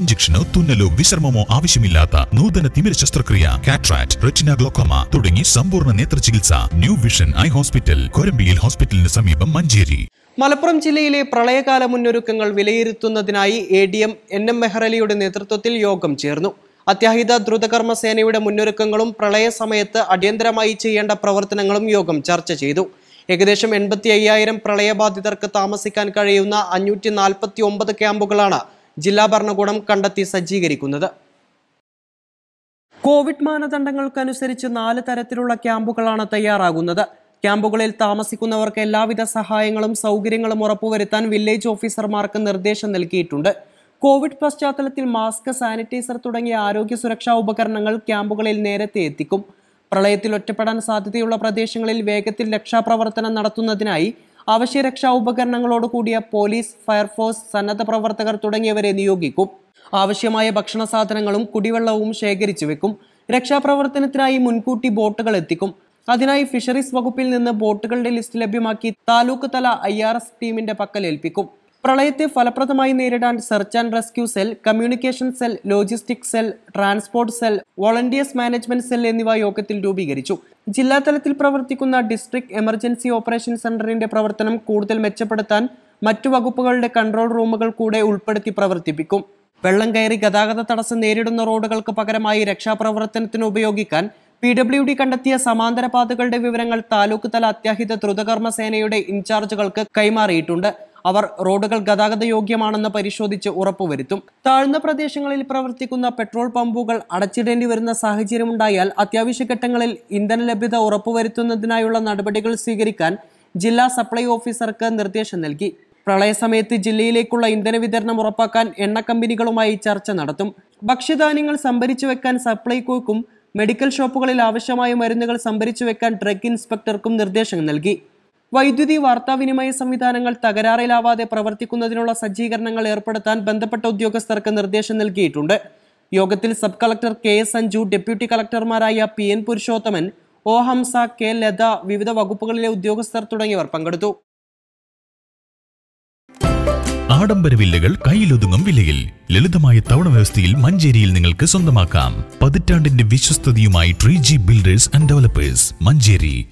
ഇഞ്ചക്ഷനോ തുന്നലോ വിശ്രമമോ ആവശ്യമില്ലാത്ത നൂതന തിമിര ശസ്ത്രക്രിയ കാട്രാക്ട് റെറ്റിന ഗ്ലോക്കോമ തുടങ്ങി സമ്പൂർണ്ണ നേത്ര ചികിത്സ ന്യൂ വിഷൻ ഐ ഹോസ്പിറ്റൽ കൊരമ്പിയിൽ ഹോസ്പിറ്റലിന് സമീപം മഞ്ചേരി മലപ്പുറം ജില്ലയിലെ പ്രളയകാല മുന്നൊരുക്കങ്ങൾ വിലയിരുത്തുന്നതിനായി A D M N M മെഹ്റലിയുടെ നേതൃത്വത്തിൽ യോഗം ചേർന്നു അത്യാഹിത ദ്രുതകർമ്മ സേനയുടെ മുന്നൊരുക്കങ്ങളും പ്രളയ സമയത്ത് അടിയന്തരമായി ചെയ്യേണ്ട പ്രവർത്തനങ്ങളും യോഗം ചർച്ച ചെയ്തു ഏകദേശം എൺപത്തി അയ്യായിരം പ്രളയബാധിതർക്ക് താമസിക്കാൻ കഴിയുന്ന അഞ്ഞൂറ്റി നാൽപ്പത്തി ഒമ്പത് ക്യാമ്പുകളാണ് ജില്ലാ ഭരണകൂടം കണ്ടെത്തി സജ്ജീകരിക്കുന്നത് കോവിഡ് മാനദണ്ഡങ്ങൾക്കനുസരിച്ച് നാല് തരത്തിലുള്ള ക്യാമ്പുകളാണ് തയ്യാറാകുന്നത് ക്യാമ്പുകളിൽ താമസിക്കുന്നവർക്ക് എല്ലാവിധ സഹായങ്ങളും സൗകര്യങ്ങളും ഉറപ്പുവരുത്താൻ വില്ലേജ് ഓഫീസർമാർക്ക് നിർദ്ദേശം നൽകിയിട്ടുണ്ട് കോവിഡ് പശ്ചാത്തലത്തിൽ മാസ്ക് സാനിറ്റൈസർ തുടങ്ങിയ ആരോഗ്യ സുരക്ഷാ ഉപകരണങ്ങൾ ക്യാമ്പുകളിൽ നേരത്തെ എത്തിക്കും പ്രളയത്തിൽ ഒറ്റപ്പെടാൻ സാധ്യതയുള്ള പ്രദേശങ്ങളിൽ വേഗത്തിൽ രക്ഷാപ്രവർത്തനം നടത്തുന്നതിനായി അവശ്യ രക്ഷാ ഉപകരണങ്ങളോട് കൂടിയ പോലീസ് ഫയർഫോഴ്സ് സന്നദ്ധ പ്രവർത്തകർ തുടങ്ങിയവരെ നിയോഗിക്കും ആവശ്യമായ ഭക്ഷണ സാധനങ്ങളും കുടിവെള്ളവും ശേഖരിച്ചു വെക്കും രക്ഷാപ്രവർത്തനത്തിനായി മുൻകൂട്ടി ബോട്ടുകൾ എത്തിക്കും അതിനായി ഫിഷറീസ് വകുപ്പിൽ നിന്ന് ബോട്ടുകളുടെ ലിസ്റ്റ് ലഭ്യമാക്കി താലൂക്ക് തല ഐ ആർ എസ് ടീമിന്റെ പക്കൽ ഏൽപ്പിക്കും പ്രളയത്തെ ഫലപ്രദമായി നേരിടാൻ search and rescue cell communication cell logistic cell transport cell volunteers management cell എന്നിവ യോഗത്തിൽ രൂപീകരിച്ചു ജില്ലാതലത്തിൽ പ്രവർത്തിക്കുന്ന ഡിസ്ട്രിക്ട് എമർജൻസി ഓപ്പറേഷൻ സെന്ററിന്റെ പ്രവർത്തനം കൂടുതൽ മെച്ചപ്പെടുത്താൻ മറ്റു വകുപ്പുകളുടെ കൺട്രോൾ റൂമുകൾ കൂടെ ഉൾപ്പെടുത്തി പ്രവർത്തിപ്പിക്കും വെള്ളം കയറി ഗതാഗത തടസ്സം നേരിടുന്ന റോഡുകൾക്ക് പകരമായി രക്ഷാപ്രവർത്തനത്തിന് ഉപയോഗിക്കാൻ പി ഡബ്ല്യു ഡി കണ്ടെത്തിയ സമാന്തര പാതകളുടെ വിവരങ്ങൾ താലൂക്ക് തല അത്യാഹിത ദ്രുതകർമ്മ സേനയുടെ ഇൻചാർജുകൾക്ക് കൈമാറിയിട്ടുണ്ട് അവർ റോഡുകൾ ഗതാഗത യോഗ്യമാണെന്ന് പരിശോധിച്ച് ഉറപ്പുവരുത്തും താഴ്ന്ന പ്രദേശങ്ങളിൽ പ്രവർത്തിക്കുന്ന പെട്രോൾ പമ്പുകൾ അടച്ചിടേണ്ടി വരുന്ന സാഹചര്യമുണ്ടായാൽ അത്യാവശ്യ ഘട്ടങ്ങളിൽ ഇന്ധന ലഭ്യത ഉറപ്പുവരുത്തുന്നതിനായുള്ള നടപടികൾ സ്വീകരിക്കാൻ ജില്ലാ സപ്ലൈ ഓഫീസർക്ക് നിർദ്ദേശം നൽകി പ്രളയസമയത്ത് ജില്ലയിലേക്കുള്ള ഇന്ധന വിതരണം ഉറപ്പാക്കാൻ എണ്ണ കമ്പനികളുമായി ചർച്ച നടത്തും ഭക്ഷ്യധാന്യങ്ങൾ സംഭരിച്ചു വെക്കാൻ സപ്ലൈകോയ്ക്കും മെഡിക്കൽ ഷോപ്പുകളിൽ ആവശ്യമായ മരുന്നുകൾ സംഭരിച്ചു വെക്കാൻ ഡ്രഗ് ഇൻസ്പെക്ടർക്കും നിർദ്ദേശം നൽകി വൈദ്യുതി വാർത്താവിനിമയ സംവിധാനങ്ങൾ തകരാറിലാവാതെ പ്രവർത്തിക്കുന്നതിനുള്ള സജ്ജീകരണങ്ങൾ ഏർപ്പെടുത്താൻ ബന്ധപ്പെട്ട ഉദ്യോഗസ്ഥർക്ക് നിർദ്ദേശം നൽകിയിട്ടുണ്ട് യോഗത്തിൽ sub collector K S Sanju deputy കളക്ടർമാരായ P N Purushothaman O Hamsa K Latha വിവിധ വകുപ്പുകളിലെ ഉദ്യോഗസ്ഥർ തുടങ്ങിയവർ പങ്കെടുത്തു ആഡംബര വില്ലകൾ കയ്യിലൊതുങ്ങും വിലയിൽ ലളിതമായ തവണ വ്യവസ്ഥയിൽ മഞ്ചേരിയിൽ നിങ്ങൾക്ക് സ്വന്തമാക്കാം പതിറ്റാണ്ടിന്റെ വിശ്വസ്തതയുമായി tree G builders and developers Manjeri